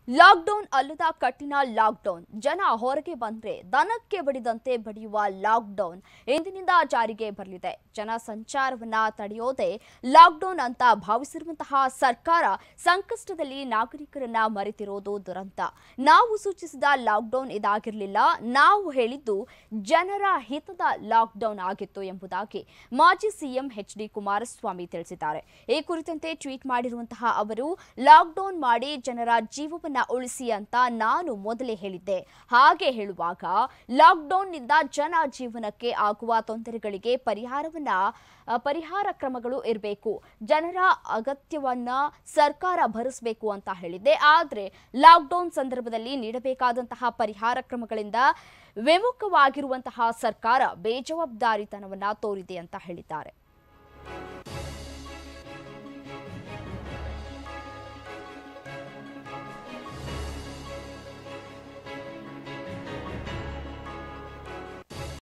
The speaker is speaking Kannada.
ಲಾಕ್ಡೌನ್ ಅಲ್ಲದ ಕಠಿಣ ಲಾಕ್ಡೌನ್ ಜನ ಹೊರಗೆ ಬಂದ್ರೆ ದನಕ್ಕೆ ಬಡಿದಂತೆ ಬಡಿಯುವ ಲಾಕ್ಡೌನ್ ಇಂದಿನಿಂದ ಜಾರಿಗೆ ಬರಲಿದೆ ಜನ ಸಂಚಾರವನ್ನ ತಡೆಯೋದೇ ಲಾಕ್ಡೌನ್ ಅಂತ ಭಾವಿಸಿರುವಂತಹ ಸರ್ಕಾರ ಸಂಕಷ್ಟದಲ್ಲಿ ನಾಗರಿಕರನ್ನ ಮರೆತಿರೋದು ದುರಂತ ನಾವು ಸೂಚಿಸಿದ ಲಾಕ್ಡೌನ್ ಇದಾಗಿರಲಿಲ್ಲ ನಾವು ಹೇಳಿದ್ದು ಜನರ ಹಿತದ ಲಾಕ್ಡೌನ್ ಆಗಿತ್ತು ಎಂಬುದಾಗಿ ಮಾಜಿ ಸಿಎಂ ಎಚ್ ಡಿ ಕುಮಾರಸ್ವಾಮಿ ತಿಳಿಸಿದ್ದಾರೆ ಈ ಕುರಿತಂತೆ ಟ್ವೀಟ್ ಮಾಡಿರುವಂತಹ ಅವರು ಲಾಕ್ಡೌನ್ ಮಾಡಿ ಜನರ ಜೀವವನ್ನ ಉಳಿಸಿ ಅಂತ ನಾನು ಮೊದಲೇ ಹೇಳಿದ್ದೆ ಹಾಗೆ ಹೇಳುವಾಗ ಲಾಕ್ಡೌನ್ನಿಂದ ಜನ ಜೀವನಕ್ಕೆ ಆಗುವ ತೊಂದರೆಗಳಿಗೆ ಪರಿಹಾರವನ್ನ ಆ, ಪರಿಹಾರ ಕ್ರಮಗಳು ಇರಬೇಕು ಜನರ ಅಗತ್ಯವನ್ನ ಸರ್ಕಾರ ಭರಿಸಬೇಕು ಅಂತ ಹೇಳಿದ್ದೆ ಆದರೆ ಲಾಕ್ಡೌನ್ ಸಂದರ್ಭದಲ್ಲಿ ನೀಡಬೇಕಾದಂತಹ ಪರಿಹಾರ ಕ್ರಮಗಳಿಂದ ವಿಮುಖವಾಗಿರುವಂತಹ ಸರ್ಕಾರ ಬೇಜವಾಬ್ದಾರಿತನವನ್ನ ತೋರಿದೆ ಅಂತ ಹೇಳಿದ್ದಾರೆ